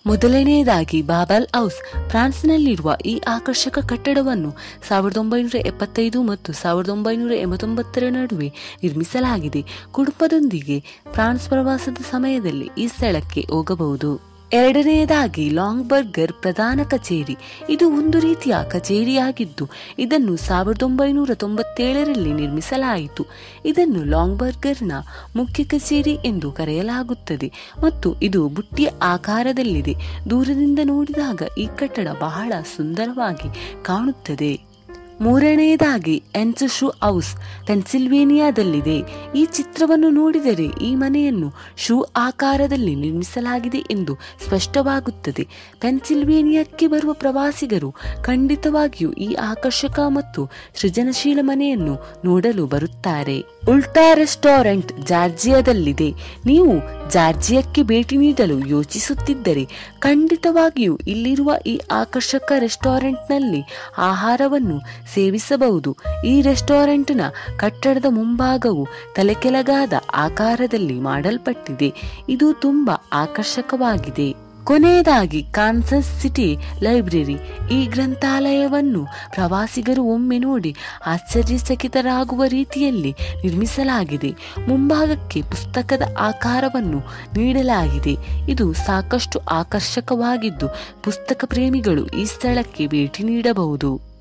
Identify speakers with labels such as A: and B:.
A: ಮೊದಲನೆಯದಾಗಿ ಬಾಬಲ್ ಹೌಸ್ ಫ್ರಾನ್ಸ್ನಲ್ಲಿರುವ ಈ ಆಕರ್ಷಕ ಕಟ್ಟಡವನ್ನು ಸಾವಿರದ ಒಂಬೈನೂರ ಎಪ್ಪತ್ತೈದು ಮತ್ತು ಸಾವಿರದ ಒಂಬೈನೂರ ಎಂಬತ್ತೊಂಬತ್ತರ ನಡುವೆ ನಿರ್ಮಿಸಲಾಗಿದೆ ಕುಟುಂಬದೊಂದಿಗೆ ಫ್ರಾನ್ಸ್ ಪ್ರವಾಸದ ಸಮಯದಲ್ಲಿ ಈ ಸ್ಥಳಕ್ಕೆ ಹೋಗಬಹುದು ಎರಡನೆಯದಾಗಿ ಲಾಂಗ್ ಬರ್ಗರ್ ಪ್ರಧಾನ ಕಚೇರಿ ಇದು ಒಂದು ರೀತಿಯ ಕಚೇರಿಯಾಗಿದ್ದು ಇದನ್ನು ಸಾವಿರದ ಒಂಬೈನೂರ ತೊಂಬತ್ತೇಳರಲ್ಲಿ ನಿರ್ಮಿಸಲಾಯಿತು ಇದನ್ನು ಲಾಂಗ್ ಬರ್ಗರ್ನ ಮುಖ್ಯ ಕಚೇರಿ ಎಂದು ಕರೆಯಲಾಗುತ್ತದೆ ಮತ್ತು ಇದು ಬುಟ್ಟಿಯ ಆಕಾರದಲ್ಲಿದೆ ದೂರದಿಂದ ನೋಡಿದಾಗ ಈ ಕಟ್ಟಡ ಬಹಳ ಸುಂದರವಾಗಿ ಕಾಣುತ್ತದೆ ಮೂರನೆಯದಾಗಿ ಎನ್ಸು ಹೌಸ್ ಪೆನ್ಸಿಲ್ವೇನಿಯಾದಲ್ಲಿದೆ ಈ ಚಿತ್ರವನ್ನು ನೋಡಿದರೆ ಈ ಮನೆಯನ್ನು ಶೂ ಆಕಾರದಲ್ಲಿ ನಿರ್ಮಿಸಲಾಗಿದೆ ಎಂದು ಸ್ಪಷ್ಟವಾಗುತ್ತದೆ ಪೆನ್ಸಿಲ್ವೇನಿಯಾಕ್ಕೆ ಬರುವ ಪ್ರವಾಸಿಗರು ಖಂಡಿತವಾಗಿಯೂ ಈ ಆಕರ್ಷಕ ಮತ್ತು ಸೃಜನಶೀಲ ಮನೆಯನ್ನು ನೋಡಲು ಬರುತ್ತಾರೆ ಉಲ್ಟಾ ರೆಸ್ಟೋರೆಂಟ್ ಜಾರ್ಜಿಯಾದಲ್ಲಿದೆ ನೀವು ಜಾರ್ಜಿಯಾಕ್ಕೆ ಭೇಟಿ ನೀಡಲು ಯೋಚಿಸುತ್ತಿದ್ದರೆ ಖಂಡಿತವಾಗಿಯೂ ಇಲ್ಲಿರುವ ಈ ಆಕರ್ಷಕ ರೆಸ್ಟೋರೆಂಟ್ನಲ್ಲಿ ಆಹಾರವನ್ನು ಸೇವಿಸಬಹುದು ಈ ರೆಸ್ಟೋರೆಂಟ್ನ ಕಟ್ಟಡದ ಮುಂಭಾಗವು ತಲೆಕೆಳಗಾದ ಆಕಾರದಲ್ಲಿ ಮಾಡಲ್ಪಟ್ಟಿದೆ ಇದು ತುಂಬಾ ಆಕರ್ಷಕವಾಗಿದೆ ಕೊನೆಯದಾಗಿ ಕಾನ್ಸಸ್ ಸಿಟಿ ಲೈಬ್ರರಿ ಈ ಗ್ರಂಥಾಲಯವನ್ನು ಪ್ರವಾಸಿಗರು ಒಮ್ಮೆ ನೋಡಿ ಆಶ್ಚರ್ಯಚಕಿತರಾಗುವ ರೀತಿಯಲ್ಲಿ ನಿರ್ಮಿಸಲಾಗಿದೆ ಮುಂಭಾಗಕ್ಕೆ ಪುಸ್ತಕದ ಆಕಾರವನ್ನು ನೀಡಲಾಗಿದೆ ಇದು ಸಾಕಷ್ಟು ಆಕರ್ಷಕವಾಗಿದ್ದು ಪುಸ್ತಕ ಪ್ರೇಮಿಗಳು ಈ ಸ್ಥಳಕ್ಕೆ ಭೇಟಿ ನೀಡಬಹುದು